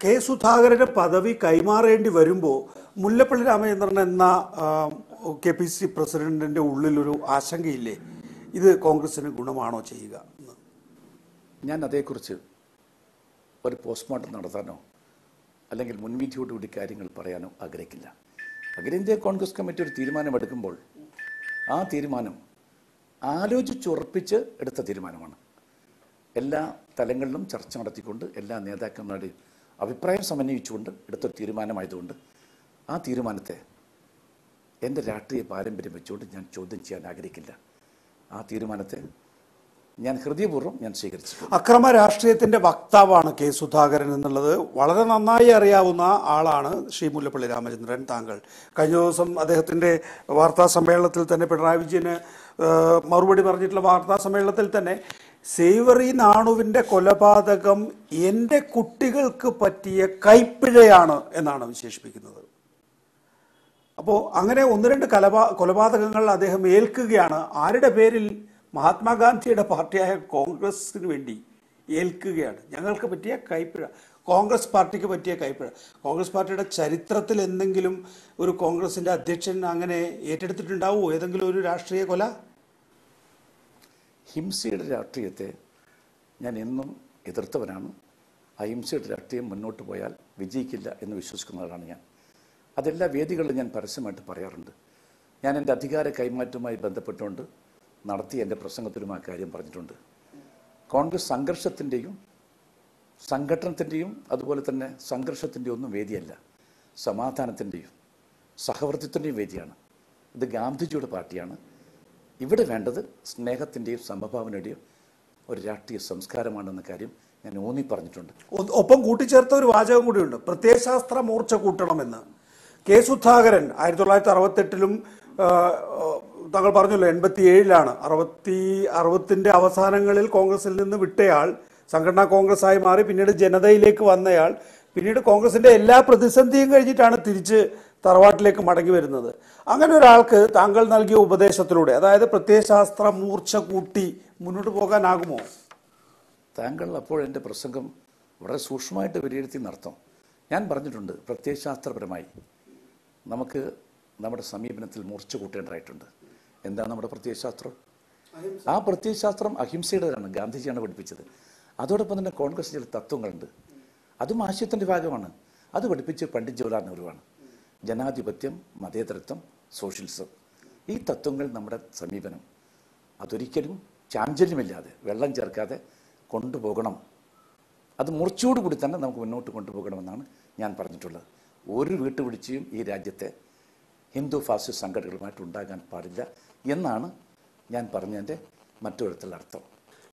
K സുധാകരന്റെ പദവി കൈമാറേണ്ടി വരുമ്പോൾ മുല്ലപ്പള്ളി രാമചന്ദ്രൻ എന്ന കെ പി സി പ്രസിഡന്റിന്റെ ഉള്ളിലൊരു ആശങ്കയില്ലേ ഇത് കോൺഗ്രസിന് ഗുണമാണോ ചെയ്യുക എന്ന്? ഞാൻ അതേക്കുറിച്ച് ഒരു പോസ്റ്റ്മോർട്ടം നടത്താനോ അല്ലെങ്കിൽ മുൻവിധിയോടുകൂടി കാര്യങ്ങൾ പറയാനോ ആഗ്രഹിക്കില്ല അഖിലേന്ത്യാ കോൺഗ്രസ് കമ്മിറ്റി ഒരു തീരുമാനമെടുക്കുമ്പോൾ ആ തീരുമാനം ആലോചിച്ചുറപ്പിച്ച് എടുത്ത തീരുമാനമാണ് എല്ലാ തലങ്ങളിലും ചർച്ച നടത്തിക്കൊണ്ട് എല്ലാ നേതാക്കന്മാരുടെയും അഭിപ്രായം സമന്വയിച്ചുകൊണ്ട് എടുത്തൊരു തീരുമാനമായതുകൊണ്ട് ആ തീരുമാനത്തെ എൻ്റെ രാഷ്ട്രീയ പാരമ്പര്യം വെച്ചുകൊണ്ട് ഞാൻ ചോദ്യം ചെയ്യാൻ ആഗ്രഹിക്കില്ല ആ തീരുമാനത്തെ ഞാൻ ഹൃദയപൂർവ്വം ഞാൻ സ്വീകരിച്ചു അക്രമ രാഷ്ട്രീയത്തിന്റെ വക്താവാണ് കെ സുധാകരൻ എന്നുള്ളത് വളരെ നന്നായി അറിയാവുന്ന ആളാണ് ശ്രീ മുല്ലപ്പള്ളി രാമചന്ദ്രൻ താങ്കൾ കഴിഞ്ഞ ദിവസം അദ്ദേഹത്തിന്റെ വാർത്താ സമ്മേളനത്തിൽ തന്നെ പിണറായി വിജയന് ആ, മറുപടി പറഞ്ഞിട്ടുള്ള വാർത്താ സമ്മേളനത്തിൽ തന്നെ സേവറി നാണുവിന്റെ കൊലപാതകം എൻ്റെ കുട്ടികൾക്ക് പറ്റിയ കൈപ്പിഴയാണ് എന്നാണ് വിശേഷിപ്പിക്കുന്നത് അപ്പോൾ അങ്ങനെ ഒന്ന് രണ്ട് കലപാ കൊലപാതകങ്ങൾ അദ്ദേഹം ഏൽക്കുകയാണ് ആരുടെ പേരിൽ മഹാത്മാഗാന്ധിയുടെ പാർട്ടിയായ കോൺഗ്രസിന് വേണ്ടി ഏൽക്കുകയാണ് ഞങ്ങൾക്ക് പറ്റിയ കൈപ്പിഴ കോൺഗ്രസ് പാർട്ടിക്ക് പറ്റിയ കൈപ്പിഴ കോൺഗ്രസ് പാർട്ടിയുടെ ചരിത്രത്തിൽ എന്തെങ്കിലും ഒരു കോൺഗ്രസിന്റെ അധ്യക്ഷൻ അങ്ങനെ ഏറ്റെടുത്തിട്ടുണ്ടാവുമോ ഏതെങ്കിലും ഒരു രാഷ്ട്രീയ കൊല ഹിംസയുടെ രാഷ്ട്രീയത്തെ ഞാൻ എന്നും എതിർത്തവനാണ് അഹിംസയുടെ രാഷ്ട്രീയം മുന്നോട്ട് പോയാൽ വിജയിക്കില്ല എന്ന് വിശ്വസിക്കുന്ന ആളാണ് ഞാൻ അതെല്ലാ വേദികളിലും ഞാൻ പരസ്യമായിട്ട് പറയാറുണ്ട് ഞാൻ എൻ്റെ അധികാര കൈമാറ്റവുമായി ബന്ധപ്പെട്ടുകൊണ്ട് നടത്തിയ എൻ്റെ പ്രസംഗത്തിലും ആ കാര്യം പറഞ്ഞിട്ടുണ്ട് കോൺഗ്രസ് സംഘർഷത്തിൻ്റെയും സംഘടനത്തിൻ്റെയും അതുപോലെ തന്നെ സംഘർഷത്തിൻ്റെയും ഒന്നും വേദിയല്ല സമാധാനത്തിൻ്റെയും സഹവർത്തിത്വത്തിൻ്റെയും വേദിയാണ് ഇത് ഗാന്ധിജിയുടെ പാർട്ടിയാണ് ഇവിടെ വേണ്ടത് സ്നേഹത്തിൻ്റെയും സമഭാവനയുടെയും ഒരു രാഷ്ട്രീയ സംസ്കാരമാണെന്ന കാര്യം ഞാൻ ഊന്നി പറഞ്ഞിട്ടുണ്ട് ഒ- ഒപ്പം കൂട്ടിച്ചേർത്ത ഒരു വാചകം കൂടിയുണ്ട് പ്രത്യയശാസ്ത്ര മൂർച്ച കൂട്ടണമെന്ന് കെ സുധാകരൻ ആയിരത്തി തൊള്ളായിരത്തി അറുപത്തെട്ടിലും ആ, ആ, താങ്കൾ പറഞ്ഞല്ലോ എൺപത്തി ഏഴിലാണ് അറുപത്തി അറുപത്തിന്റെ അവസാനങ്ങളിൽ കോൺഗ്രസിൽ നിന്ന് വിട്ടയാൾ സംഘടനാ കോൺഗ്രസ് ആയി മാറി പിന്നീട് ജനതയിലേക്ക് വന്നയാൾ പിന്നീട് കോൺഗ്രസിന്റെ എല്ലാ പ്രതിസന്ധിയും കഴിഞ്ഞിട്ടാണ് തിരിച്ച് തറവാട്ടിലേക്ക് മടങ്ങി വരുന്നത് അങ്ങനെ ഒരാൾക്ക് താങ്കൾ നൽകിയ ഉപദേശത്തിലൂടെ അതായത് പ്രത്യയശാസ്ത്ര മൂർച്ച കൂട്ടി മുന്നോട്ട് പോകാനാകുമോ താങ്കൾ അപ്പോൾ എൻ്റെ പ്രസംഗം വളരെ സൂക്ഷ്മമായിട്ട് വിലയിരുത്തി നടത്തും ഞാൻ പറഞ്ഞിട്ടുണ്ട് പ്രത്യയശാസ്ത്രപരമായി നമുക്ക് നമ്മുടെ സമീപനത്തിൽ മൂർച്ച കൂട്ടേണ്ടതായിട്ടുണ്ട് എന്താണ് നമ്മുടെ പ്രത്യയശാസ്ത്രം ആ പ്രത്യയശാസ്ത്രം അഹിംസയുടേതാണ് ഗാന്ധിജിയാണ് പഠിപ്പിച്ചത് അതോടൊപ്പം തന്നെ കോൺഗ്രസ് ചില തത്വങ്ങളുണ്ട് അതും ആശയത്തിൻ്റെ ഭാഗമാണ് അത് പഠിപ്പിച്ച് പണ്ഡിറ്റ് ജവഹർലാൽ നെഹ്റുവാണ് ജനാധിപത്യം മതേതരത്വം സോഷ്യലിസം ഈ തത്വങ്ങൾ നമ്മുടെ സമീപനം അതൊരിക്കലും ചാഞ്ചല്യമില്ലാതെ വെള്ളം ചേർക്കാതെ കൊണ്ടുപോകണം അത് മൂർച്ചയോടുകൂടി തന്നെ നമുക്ക് മുന്നോട്ട് കൊണ്ടുപോകണമെന്നാണ് ഞാൻ പറഞ്ഞിട്ടുള്ളത് ഒരു വീട്ടുപിടിച്ചയും ഈ രാജ്യത്തെ ഹിന്ദു ഫാസിസ്റ്റ് സംഘടനകളുമായിട്ട് ഉണ്ടാകാൻ പാടില്ല എന്നാണ് ഞാൻ പറഞ്ഞതിൻ്റെ മറ്റൊരുത്തിലുള്ള അർത്ഥം